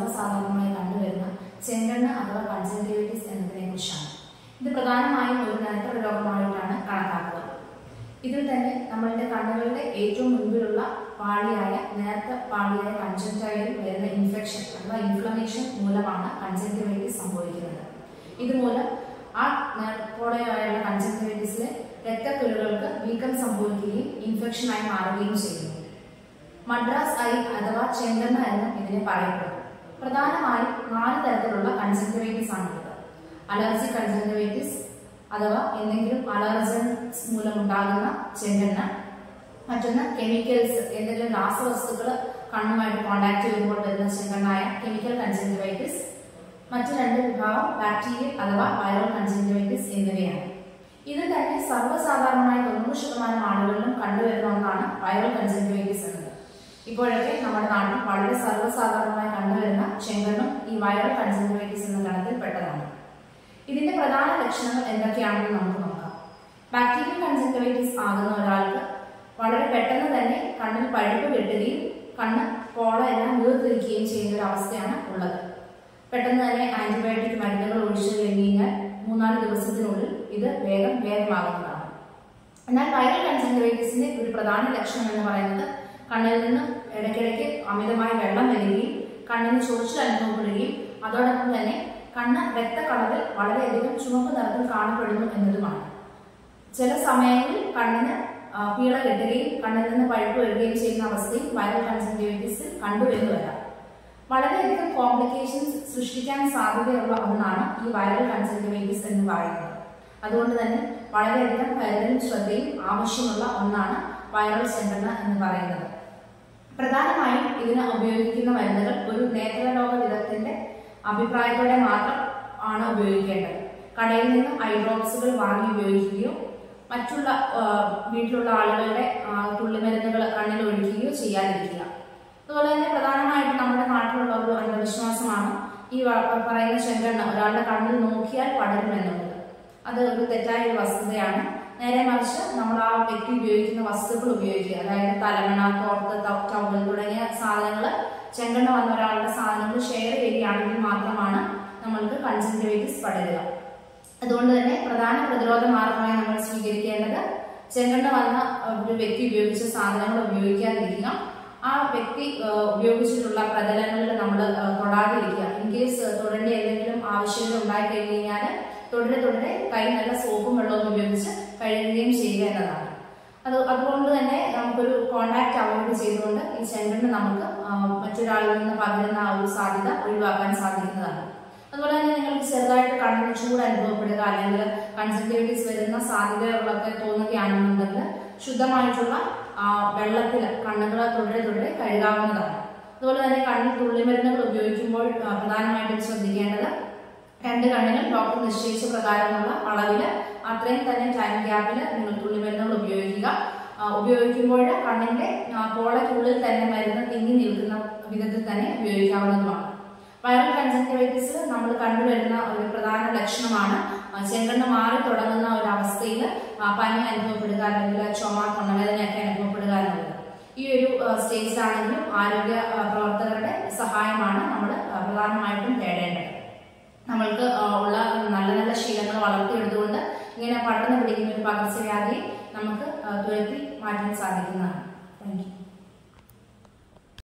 സർവ്വസാധാരണമായി കണ്ടുവരുന്ന ചെങ്കണ്ണ് അഥവാ കൺജങ്ക്റ്റിവിറ്റിസ് എന്നതിനെ കുറിച്ചാണ് ഇത് പ്രധാനമായും ഒരു നേത്ര രോഗമായിട്ടാണ് കണക്കാക്കുക ഇതിൽ തന്നെ നമ്മളുടെ കണ്ണുകളുടെ ഏറ്റവും മുൻപിലുള്ള പാളിയായ നേർത്ത പാളിയായ കൺജങ്ക്റ്റൈവിൽ വരുന്ന ഇൻഫെക്ഷൻ അഥവാ ഇൻഫ്ലമേഷൻ മൂലമാണ് കൺജങ്ക്റ്റിവൈറ്റിസ് സംഭവിക്കുന്നത് ഇതുമൂലം ആ നേർപ്പോടെയായുള്ള കൺജങ്ക്റ്റിവൈറ്റിസിലെ രക്തക്കുരുകൾക്ക് വീക്കം സംഭവിക്കുകയും ഇൻഫെക്ഷനായി മാറുകയും ചെയ്യുന്നു മദ്രാസ് ഐ അഥവാ ചെങ്കണ്ണ എന്നും ഇതിനെ പറയപ്പെടുന്നു പ്രധാനമായും നാല് തരത്തിലുള്ള കൺജങ്ക്റ്റിവൈറ്റിസ് ആണുള്ളത് അലർജി കൺജങ്ക്റ്റിവൈറ്റിസ് അഥവാ എന്തെങ്കിലും അലർജൻസ് മൂലമുണ്ടാകുന്ന ചെങ്കണ്ണ മറ്റൊന്ന് കെമിക്കൽസ് എന്തെങ്കിലും രാസവസ്തുക്കൾ കണ്ണുമായിട്ട് കോണ്ടാക്ട് ചെയ്യുമ്പോൾ വരുന്ന ചെങ്കണ്ണായ കെമിക്കൽ കൺജങ്ക്റ്റിവൈറ്റിസ് മറ്റു രണ്ട് വിഭാഗം ബാക്ടീരിയൽ അഥവാ വൈറൽ കൺജങ്ക്റ്റിവൈറ്റിസ് എന്നിവയാണ് ഇത് തന്നെ സർവ്വസാധാരണമായ തൊണ്ണൂറ് ശതമാനം ആളുകളിലും കണ്ടുവരുന്ന ഒന്നാണ് വൈറൽ കൺജങ്ക്റ്റിവൈറ്റിസ് എന്നത് ഇപ്പോഴൊക്കെ നമ്മുടെ നാട്ടിൽ വളരെ സർവ്വസാധാരണമായി കണ്ടുവരുന്ന ചെങ്കണ്ണും ഈ വൈറൽ കൺജങ്ക്റ്റിവൈറ്റിസ് എന്ന ഗണത്തിൽ പെട്ടതാണ് ഇതിന്റെ പ്രധാന ലക്ഷണങ്ങൾ എന്തൊക്കെയാണെന്ന് നമുക്ക് നോക്കാം ബാക്ടീരിയൽ കൺജങ്ക്റ്റിവൈറ്റിസ് ആകുന്ന ഒരാൾക്ക് വളരെ പെട്ടെന്ന് തന്നെ കണ്ണിൽ പഴുപ്പ് കെട്ടുകയും കണ്ണ് പോള എല്ലാം വീർത്തിരിക്കുകയും ചെയ്യുന്ന ഒരു അവസ്ഥയാണ് ഉള്ളത് പെട്ടെന്ന് തന്നെ ആന്റിബയോട്ടിക് മരുന്നുകൾ ഒഴിച്ചു കഴിഞ്ഞാൽ മൂന്നാല് ദിവസത്തിനുള്ളിൽ ഇത് വേഗം ഭേദമാകുന്നതാണ് എന്നാൽ വൈറൽ കൺജങ്ക്റ്റിവൈറ്റിസിന്റെ ഒരു പ്രധാന ലക്ഷണം എന്ന് പറയുന്നത് കണ്ണിൽ നിന്ന് ഇടയ്ക്കിടയ്ക്ക് അമിതമായി വെള്ളം വരികയും കണ്ണിന് ചൊറിച്ചിൽ അനുഭവപ്പെടുകയും അതോടൊപ്പം തന്നെ കണ്ണ് രക്തകളറിൽ വളരെയധികം ചുവപ്പ് നിറത്തിൽ കാണപ്പെടുന്നു എന്നതുമാണ് ചില സമയങ്ങളിൽ കണ്ണിന് ആ, പീള കെട്ടുകയും കണ്ണിൽ നിന്ന് പഴുപ്പ് വരികയും ചെയ്യുന്ന അവസ്ഥയും വൈറൽ കൺജങ്ക്റ്റിവൈറ്റിസിൽ കണ്ടുവരുന്നു വരാം വളരെയധികം കോംപ്ലിക്കേഷൻസ് സൃഷ്ടിക്കാൻ സാധ്യതയുള്ള ഒന്നാണ് ഈ വൈറൽ കൺജങ്ക്റ്റിവൈറ്റിസ് എന്ന് പറയുന്നത് അതുകൊണ്ട് തന്നെ വളരെയധികം കരുതലും ശ്രദ്ധയും ആവശ്യമുള്ള ഒന്നാണ് വൈറൽ ചെങ്കണ്ണ എന്ന് പറയുന്നത് പ്രധാനമായും ഇതിന് ഉപയോഗിക്കുന്ന മരുന്നുകൾ ഒരു നേത്രരോഗ വിദഗ്ധന്റെ അഭിപ്രായത്തോടെ മാത്രം ആണ് ഉപയോഗിക്കേണ്ടത് കടയിൽ നിന്നും ഐ ഡ്രോപ്സുകൾ വാങ്ങി ഉപയോഗിക്കുകയോ മറ്റുള്ള ആ, വീട്ടിലുള്ള ആളുകളുടെ ആ, തുള്ളിമരുന്നുകൾ കണ്ണിൽ ഒഴിക്കുകയോ ചെയ്യാതിരിക്കുക അതുപോലെ തന്നെ പ്രധാനമായിട്ടും നമ്മുടെ നാട്ടിലുള്ള ഒരു അന്ധവിശ്വാസമാണ് ഈ വ- പറയുന്ന ചെങ്കണ്ണ ഒരാളുടെ കണ്ണിൽ നോക്കിയാൽ പടരും എന്നുള്ളത് അത് ഒരു തെറ്റായ ഒരു വസ്തുതയാണ് നേരെ മറിച്ച് നമ്മൾ ആ വ്യക്തി ഉപയോഗിക്കുന്ന വസ്തുക്കൾ ഉപയോഗിക്കുക അതായത് തലമണ തോർത്ത് ത- ടവൽ തുടങ്ങിയ സാധനങ്ങൾ ചെങ്കണ്ണ വന്ന ഒരാളുടെ സാധനങ്ങൾ ഷെയർ ചെയ്യുകയാണെങ്കിൽ മാത്രമാണ് നമ്മൾക്ക് കൺജങ്ക്റ്റിവൈറ്റിസ് പടരുക അതുകൊണ്ട് തന്നെ പ്രധാന പ്രതിരോധ മാർഗമായി നമ്മൾ സ്വീകരിക്കേണ്ടത് ചെങ്കണ്ണ വന്ന ഒരു വ്യക്തി ഉപയോഗിച്ച സാധനങ്ങൾ ഉപയോഗിക്കാതിരിക്കുക ആ വ്യക്തി ആ, ഉപയോഗിച്ചിട്ടുള്ള പ്രതലങ്ങളിൽ നമ്മൾ ആ, തൊടാതിരിക്കുക ഇൻ കേസ് തൊടേണ്ട എന്തെങ്കിലും ആവശ്യങ്ങൾ ഉണ്ടായി കഴിഞ്ഞ് കഴിഞ്ഞാൽ തുടരെ തുടരെ കൈ നല്ല സോപ്പും വെള്ളവും ഉപയോഗിച്ച് കഴുകുകയും ചെയ്യുക എന്നതാണ് അത് അതുകൊണ്ട് തന്നെ നമുക്കൊരു കോണ്ടാക്ട് അവോയ്ഡ് ചെയ്തുകൊണ്ട് ഈ ചെങ്കണ്ണ് നമുക്ക് ആ, മറ്റൊരാളിൽ നിന്ന് പകരുന്ന ആ ഒരു സാധ്യത ഒഴിവാക്കാൻ സാധിക്കുന്നതാണ് അതുപോലെ തന്നെ നിങ്ങൾക്ക് ചെറുതായിട്ട് കണ്ണിന് ചൂട് അനുഭവപ്പെടുക അല്ലെങ്കിൽ കൺജക്റ്റിവിറ്റീസ് വരുന്ന സാധ്യതകളൊക്കെ തോന്നുകയാണെന്നുണ്ടെങ്കിൽ ശുദ്ധമായിട്ടുള്ള വെള്ളത്തിൽ കണ്ണുകൾ തുടരെ തുടരെ കഴുകാവുന്നതാണ് അതുപോലെ തന്നെ കണ്ണിൽ തുള്ളിമരുന്നുകൾ ഉപയോഗിക്കുമ്പോൾ ആ, പ്രധാനമായിട്ടും ശ്രദ്ധിക്കേണ്ടത് രണ്ട് കണ്ണിനും ഡോക്ടർ നിശ്ചയിച്ച പ്രകാരമുള്ള അളവിൽ അത്രയും തന്നെ ടൈം ഗ്യാപ്പിൽ നിങ്ങൾ തുള്ളിമരുന്നുകൾ ഉപയോഗിക്കുക ആ, ഉപയോഗിക്കുമ്പോൾ കണ്ണിന്റെ ആ, പോളയ്ക്കുള്ളിൽ തന്നെ മരുന്ന് തിങ്ങി നിൽക്കുന്ന വിധത്തിൽ തന്നെ ഉപയോഗിക്കാവുന്നതുമാണ് വൈറൽ കൺജക്റ്റിവൈറ്റിസ് നമ്മൾ കണ്ടുവരുന്ന ഒരു പ്രധാന ലക്ഷണമാണ് ആ, ചെങ്കണ്ണ് മാറി തുടങ്ങുന്ന ഒരു അവസ്ഥയിൽ പനി അനുഭവപ്പെടുക അല്ലെങ്കിൽ ചുമ തൊണ്ടവേദനയൊക്കെ അനുഭവപ്പെടുക എന്നുള്ളത് ഈ ഒരു സ്റ്റേജിലാണെങ്കിലും ആരോഗ്യ ആ, പ്രവർത്തകരുടെ സഹായമാണ് നമ്മൾ പ്രധാനമായിട്ടും തേടേണ്ടത് നമ്മൾക്ക് ആ, ഉള്ള നല്ല നല്ല ശീലങ്ങൾ വളർത്തിയെടുത്തുകൊണ്ട് ഇങ്ങനെ പടർന്നു പിടിക്കുന്ന ഒരു പകർച്ചവ്യാധിയെ നമുക്ക് ആ, തുരത്തി മാറ്റാൻ സാധിക്കുന്നതാണ് താങ്ക് യു